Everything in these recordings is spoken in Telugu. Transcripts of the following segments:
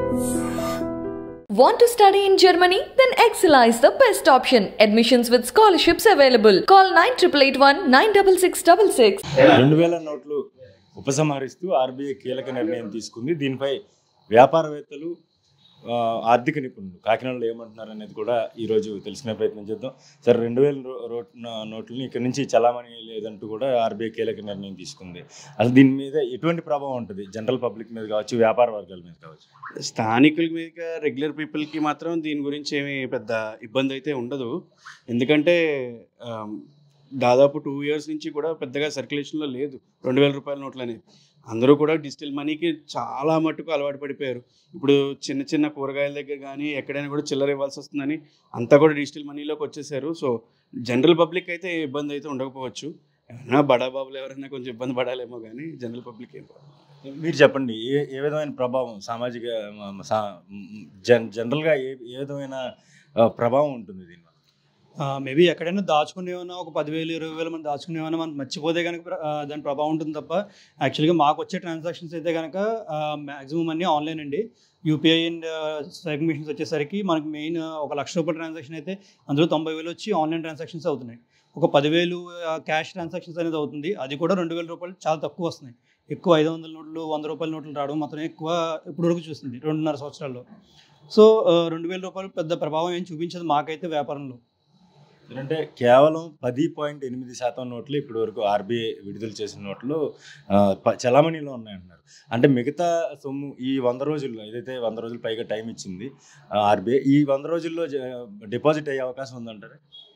Want to study in Germany? Then Excella is the best option. Admissions with scholarships available. Call 9881 96666. రెండు వేల నోట్లు ఉపసంహరిస్తూ ఆర్బీఐ కీలక నిర్ణయం తీసుకుంది దీనిపై వ్యాపారవేత్తలు ఆ, ఆర్థిక నిపుణులు కాకినాడలో ఏమంటున్నారు అనేది కూడా ఈరోజు తెలుసుకునే ప్రయత్నం చేద్దాం సార్ రెండు వేల రో- రో- నా- నోట్లని ఇక్కడ నుంచి చలామణి లేదంటూ కూడా ఆర్బీఐ కీలక నిర్ణయం తీసుకుంది అసలు దీని మీద ఎటువంటి ప్రభావం ఉంటుంది జనరల్ పబ్లిక్ మీద కావచ్చు వ్యాపార వర్గాల మీద కావచ్చు స్థానికుల మీద రెగ్యులర్ పీపుల్కి మాత్రం దీని గురించి ఏమి పెద్ద ఇబ్బంది అయితే ఉండదు ఎందుకంటే ఆమ్, దాదాపు టూ ఇయర్స్ నుంచి కూడా పెద్దగా సర్క్యులేషన్లో లేదు రెండు వేల రూపాయల నోట్లు అనేవి అందరూ కూడా డిజిటల్ మనీకి చాలా మట్టుకు అలవాటు పడిపోయారు ఇప్పుడు చిన్న చిన్న కూరగాయల దగ్గర కానీ ఎక్కడైనా కూడా చిల్లర ఇవ్వాల్సి వస్తుందని అంతా కూడా డిజిటల్ మనీలోకి వచ్చేసారు సో జనరల్ పబ్లిక్ అయితే ఏ ఇబ్బంది అయితే ఉండకపోవచ్చు ఎవరైనా బడా బాబులు ఎవరైనా కొంచెం ఇబ్బంది పడాలేమో కానీ జనరల్ పబ్లిక్ ఏం పడదు. మీరు చెప్పండి ఏ ఏ విధమైన ప్రభావం సామాజిక మ- సా- మ్, జన్ జనరల్గా ఏ ఏ విధమైన ఆ, ప్రభావం ఉంటుంది దీనివల్ల మేబీ ఎక్కడైనా దాచుకునేవన్నా ఒక పదివేలు ఇరవై వేలు మనం దాచుకునేవన్నా మనం మర్చిపోతే కనుక ప్ర- ఆ, దాని ప్రభావం ఉంటుంది తప్ప యాక్చువల్గా మాకు వచ్చే ట్రాన్సాక్షన్స్ అయితే కనుక మ్యాక్సిమం అన్నీ ఆన్లైన్ అండి యూపీఐ అండ్ స్వైపింగ్ మిషన్స్ వచ్చేసరికి మనకి మెయిన్ ఒక లక్ష రూపాయల ట్రాన్సాక్షన్ అయితే అందులో తొంభై వేలు వచ్చి ఆన్లైన్ ట్రాన్సాక్షన్స్ అవుతున్నాయి ఒక పదివేలు క్యాష్ ట్రాన్సాక్షన్స్ అనేది అవుతుంది అది కూడా రెండు వేల రూపాయలు చాలా తక్కువ వస్తున్నాయి ఎక్కువ ఐదు వందల నోట్లు వంద రూపాయల నోట్లు రావడం మాత్రం ఎక్కువ ఇప్పటివరకు చూస్తుంది రెండున్నర సంవత్సరాల్లో సో రెండు వేల రూపాయలు పెద్ద ప్రభావం ఏం చూపించదు మాకైతే వ్యాపారంలో అంటే కేవలం పది పాయింట్ ఎనిమిది శాతం నోట్లు ఇప్పటి వరకు ఆర్బీఐ విడుదల చేసిన నోట్లు ఆ, ప- చలామణిలో ఉన్నాయంటున్నారు అంటే మిగతా సొమ్ము ఈ వంద రోజుల్లో ఏదైతే వంద రోజులు పైగా టైం ఇచ్చింది ఆర్బీఐ ఈ వంద రోజుల్లో జ- డిపాజిట్ అయ్యే అవకాశం ఉందంటారా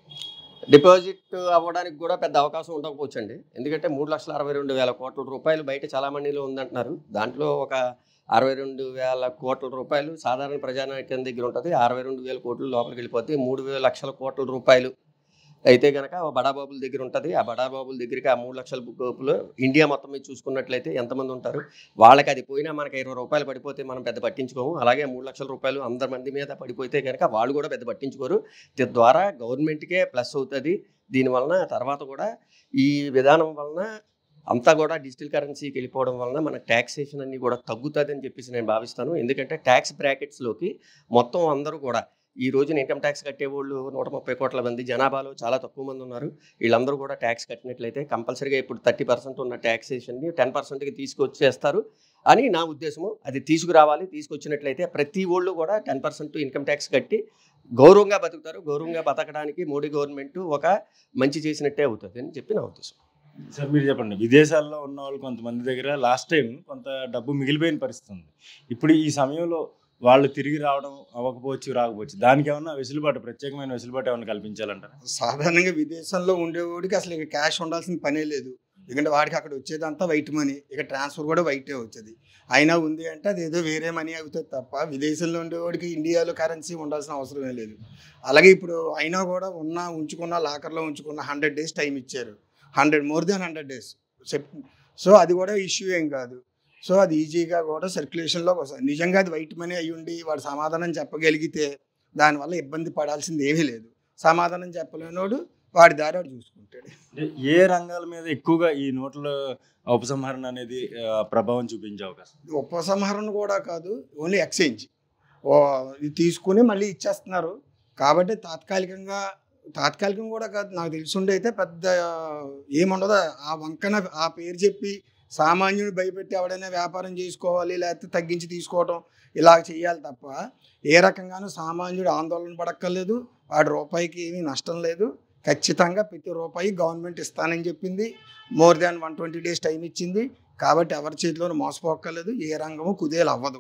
డిపాజిట్ అవ్వడానికి కూడా పెద్ద అవకాశం ఉండకపోవచ్చు అండి ఎందుకంటే మూడు లక్షల అరవై రెండు వేల కోట్ల రూపాయలు బయట చలామణిలో ఉందంటున్నారు దాంట్లో ఒక అరవై రెండు వేల కోట్ల రూపాయలు సాధారణ ప్రజానాయకం దగ్గర ఉంటుంది అరవై రెండు వేల కోట్లు లోపలికి వెళ్ళిపోతే మూడు వేల లక్షల కోట్ల రూపాయలు అయితే కనుక బడాబాబుల దగ్గర ఉంటుంది ఆ బడాబాబుల దగ్గరికి ఆ మూడు లక్షల కోపులు ఇండియా మొత్తం మీద చూసుకున్నట్లయితే ఎంతమంది ఉంటారు వాళ్ళకి అది పోయినా మనకి ఇరవై రూపాయలు పడిపోతే మనం పెద్ద పట్టించుకోము అలాగే మూడు లక్షల రూపాయలు అందరి మంది మీద పడిపోతే కనుక వాళ్ళు కూడా పెద్ద పట్టించుకోరు ద్వారా గవర్నమెంట్కే ప్లస్ అవుతుంది దీనివలన తర్వాత కూడా ఈ విధానం వలన అంతా కూడా డిజిటల్ కరెన్సీకి వెళ్ళిపోవడం వలన మన ట్యాక్సేషన్ అన్ని కూడా తగ్గుతుంది అని చెప్పేసి నేను భావిస్తాను ఎందుకంటే ట్యాక్స్ బ్రాకెట్స్లోకి మొత్తం అందరూ కూడా ఈ రోజున ఇన్కమ్ ట్యాక్స్ కట్టేవాళ్ళు నూట ముప్పై కోట్ల మంది జనాభాలో చాలా తక్కువ మంది ఉన్నారు వీళ్ళందరూ కూడా ట్యాక్స్ కట్టినట్లయితే కంపల్సరీగా ఇప్పుడు థర్టీ పర్సెంట్ ఉన్న ట్యాక్సేషన్ని టెన్ పర్సెంట్కి తీసుకొచ్చేస్తారు అని నా ఉద్దేశము అది తీసుకురావాలి తీసుకొచ్చినట్లయితే ప్రతి ఒళ్ళు కూడా టెన్ పర్సెంట్ ఇన్కమ్ ట్యాక్స్ కట్టి గౌరవంగా బతుకుతారు గౌరవంగా బతకడానికి మోడీ గవర్నమెంట్ ఒక మంచి చేసినట్టే అవుతుంది అని చెప్పి నా ఉద్దేశం సార్ మీరు చెప్పండి విదేశాల్లో ఉన్న వాళ్ళు కొంతమంది దగ్గర లాస్ట్ టైం కొంత డబ్బు మిగిలిపోయిన పరిస్థితి ఉంది ఇప్పుడు ఈ సమయంలో వాళ్ళు తిరిగి రావడం అవ్వకపోవచ్చు రాకపోవచ్చు దానికి ఏమన్నా వెసులుబాటు ప్రత్యేకమైన వెసులుబాటు ఏమైనా కల్పించాలంటారా సాధారణంగా విదేశంలో ఉండేవాడికి అసలు ఇక క్యాష్ ఉండాల్సిన పనే లేదు ఎందుకంటే వాడికి అక్కడ వచ్చేదంతా వైట్ మనీ ఇక ట్రాన్స్ఫర్ కూడా వైటే వచ్చేది అయినా ఉంది అంటే అది ఏదో వేరే మనీ అవుతుంది తప్ప విదేశంలో ఉండేవాడికి ఇండియాలో కరెన్సీ ఉండాల్సిన అవసరమే లేదు అలాగే ఇప్పుడు అయినా కూడా ఉన్న ఉంచుకున్న లాకర్లో ఉంచుకున్న హండ్రెడ్ డేస్ టైం ఇచ్చారు hundred more than hundred days చెప్ సో అది కూడా ఇష్యూ ఏం కాదు సో అది ఈజీగా కూడా సర్క్యులేషన్లోకి వస్తుంది నిజంగా అది వైట్ మనీ అయి ఉండి వాడు సమాధానం చెప్పగలిగితే దానివల్ల ఇబ్బంది పడాల్సింది ఏమీ లేదు సమాధానం చెప్పలేనోడు వాడి దారి వాడు చూసుకుంటాడు అంటే ఏ రంగాల మీద ఎక్కువగా ఈ నోట్ల ఉపసంహరణ అనేది ఆ, ప్రభావం చూపించే అవకాశం ఉపసంహరణ కూడా కాదు ఓన్లీ ఎక్స్చేంజ్ ఓ ఇది తీసుకుని మళ్ళీ ఇచ్చేస్తున్నారు కాబట్టి తాత్కాలికంగా తాత్కాలికంగా కూడా కాదు నాకు తెలిసిండే అయితే పెద్ద ఏముండదు ఆ వంకన ఆ పేరు చెప్పి సామాన్యుడు భయపెట్టి ఎవడైనా వ్యాపారం చేసుకోవాలి లేకపోతే తగ్గించి తీసుకోవడం ఇలా చేయాలి తప్ప ఏ రకంగానూ సామాన్యుడు ఆందోళన పడక్కర్లేదు వాడి రూపాయికి ఏమీ నష్టం లేదు ఖచ్చితంగా ప్రతి రూపాయి గవర్నమెంట్ ఇస్తానని చెప్పింది more than one twenty days time ఇచ్చింది కాబట్టి ఎవరి చేతిలోనూ మోసపోక్కర్లేదు ఏ రంగము కుదేలు అవ్వదు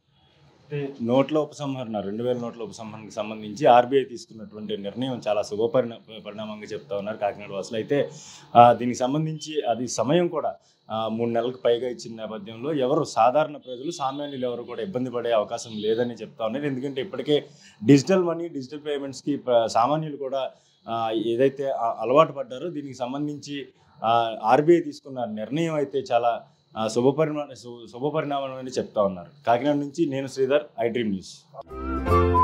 అంటే నోట్ల ఉపసంహరణ రెండు వేల నోట్ల ఉపసంహరణకు సంబంధించి ఆర్బీఐ తీసుకున్నటువంటి నిర్ణయం చాలా శుభపరిణ పరిణామంగా చెప్తా ఉన్నారు కాకినాడ వాసులు అయితే ఆ, దీనికి సంబంధించి అది సమయం కూడా ఆ, మూడు నెలలకు పైగా ఇచ్చిన నేపథ్యంలో ఎవరు సాధారణ ప్రజలు సామాన్యులు ఎవరు కూడా ఇబ్బంది పడే అవకాశం లేదని చెప్తా ఉన్నారు ఎందుకంటే ఇప్పటికే డిజిటల్ మనీ డిజిటల్ పేమెంట్స్కి ప- సామాన్యులు కూడా ఆ, ఏదైతే ఆ- అలవాటు పడ్డారో దీనికి సంబంధించి ఆర్బీఐ తీసుకున్న నిర్ణయం అయితే చాలా ఆ, శుభపరిణా శు- శుభపరిణామం అని చెప్తా ఉన్నారు కాకినాడ నుంచి నేను శ్రీధర్ ఐ డ్రీమ్ న్యూస్